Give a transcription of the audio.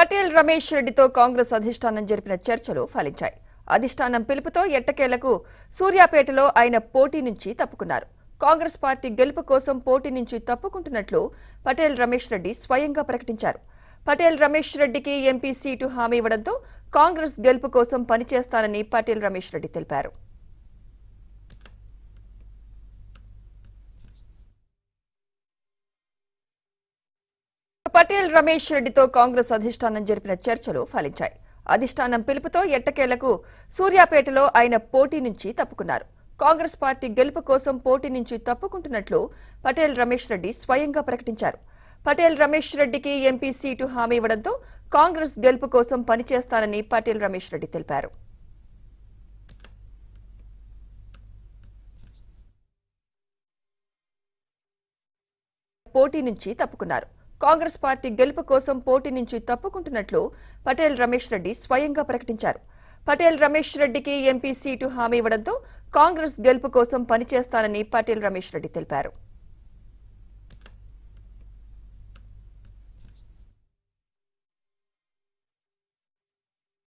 పటేల్ రమేష్ రెడ్డితో కాంగ్రెస్ అధిష్టానం జరిపిన చర్చలు ఫలించాయి అధిష్టానం పిలుపుతో ఎట్టకేలకు సూర్యాపేటలో ఆయన పోటీ నుంచి తప్పుకున్నారు కాంగ్రెస్ పార్టీ గెలుపు కోసం పోటీ నుంచి తప్పుకుంటున్నట్లు పటేల్ రమేష్ రెడ్డి స్వయంగా ప్రకటించారు పటేల్ రమేష్ రెడ్డికి ఎంపీ సీటు హామీ ఇవ్వడంతో కాంగ్రెస్ గెలుపు కోసం పనిచేస్తానని పటేల్ రమేష్ రెడ్డి తెలిపారు పటేల్ రమేష్ రెడ్డితో కాంగ్రెస్ అధిష్టానం జరిపిన చర్చలు ఫలించాయి అధిష్టానం పిలుపుతో ఎట్టకేలకు సూర్యాపేటలో ఆయన పోటీ నుంచి తప్పుకున్నారు కాంగ్రెస్ పార్టీ గెలుపు కోసం పోటీ నుంచి తప్పుకుంటున్నట్లు పటేల్ రమేష్ రెడ్డి స్వయంగా ప్రకటించారు పటేల్ రమేష్ రెడ్డికి ఎంపీ సీటు హామీ ఇవ్వడంతో కాంగ్రెస్ గెలుపు కోసం పనిచేస్తానని పటేల్ రమేష్ రెడ్డి తెలిపారు పోటీ నుంచి తప్పుకున్నారు కాంగ్రెస్ పార్టీ గెలుపు కోసం పోటీ నుంచి తప్పుకుంటున్నట్లు పటేల్ రమేష్ రెడ్డి స్వయంగా ప్రకటించారు పటేల్ రమేష్ రెడ్డికి ఎంపీ సీటు హామీ ఇవ్వడంతో కాంగ్రెస్ గెలుపు కోసం పనిచేస్తానని పటేల్ రమేష్ రెడ్డి తెలిపారు